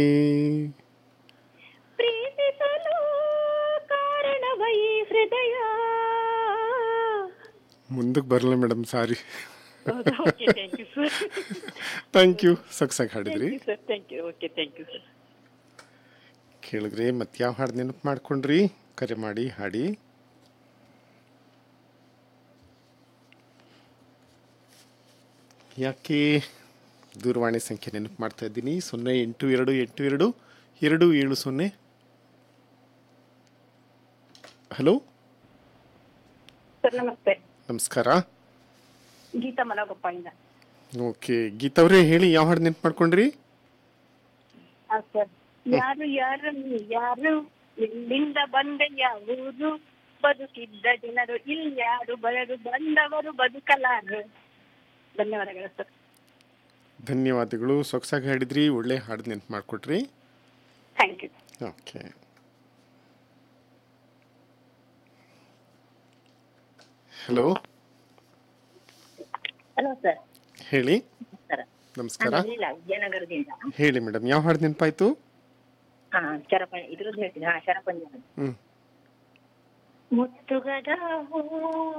ಪ್ರೀತಿಸಲು ಕಾರಣವೈ ಹೃದಯ ಮುಂದಕ್ಕೆ ಬರಲ್ಲ ಮೇಡಮ್ ಸಾರಿ ಹೌದಾ okay thank you sir thank you ಸೊಗಸಾಗಿ ಹಾಡಿದ್ರಿ thank you sir thank you okay thank you sir ಕೇಳಿದ್ರಿ ಮತ್ತೆ ಯಾವ ಹಾಡು ನೆನಪು ಮಾಡ್ಕೊಂಡ್ರಿ ಕರೆ ಮಾಡಿ ಹಾಡಿ ಯಾಕೆ ದೂರವಾಣಿ ಸಂಖ್ಯೆ ನೆನಪು ಮಾಡ್ತಾ ಇದ್ದೀನಿ ಸೊನ್ನೆ ಎಂಟು ಎರಡು ಎಂಟು ಎರಡು ಎರಡು ಏಳು ಸೊನ್ನೆ ಹಲೋ ಸರ್ ನಮಸ್ತೆ ನಮಸ್ಕಾರ ಗೀತಾ ಮಲಗೊಪ್ಪಯಿಂದ ಓಕೆ ಗೀತವ್ರೆ ಹೇಳಿ ಯಾವ ಹಾಡು ನೆನಪು ಮಾಡ್ಕೊಂಡ್ರಿ ಹಾಂ ಸರ್ ಯಾರು ಯಾರು ನೀ ಯಾರು ಎಲ್ಲಿಂದ ಬಂದ ಯಾವೂರು ಬದುಕಿದ್ದ ಜನರು ಇಲ್ಲಿ ಯಾರು ಬರರು ಬಂದವರು ಬದುಕಲಾರು ಧನ್ಯವಾದಗಳು ಸರ್ ಧನ್ಯವಾದಗಳು ಸೊಗಸಾಗಿ ಹಾಡಿದ್ರಿ ಒಳ್ಳೆ ಹಾಡು ನೆನಪು ಮಾಡಿಕೊಟ್ರಿ thank you okay hello hello sir ಹೇಳಿ ಸರ್ ನಮಸ್ಕಾರ ಇಲ್ಲ ವಿಜಯನಗರದಿಂದ ಹೇಳಿ ಮೇಡಮ್ ಯಾವ ಹಾಡು ನೆನಪಾಯ್ತು ಹಾ ಶರಪ ಇದ್ರದ್ದು ಹೇಳ್ತೀನಿ ಹಾ ಶರಪಂಜ ಹ್ಞೂ ಮುತ್ತುಗದ ಹೂ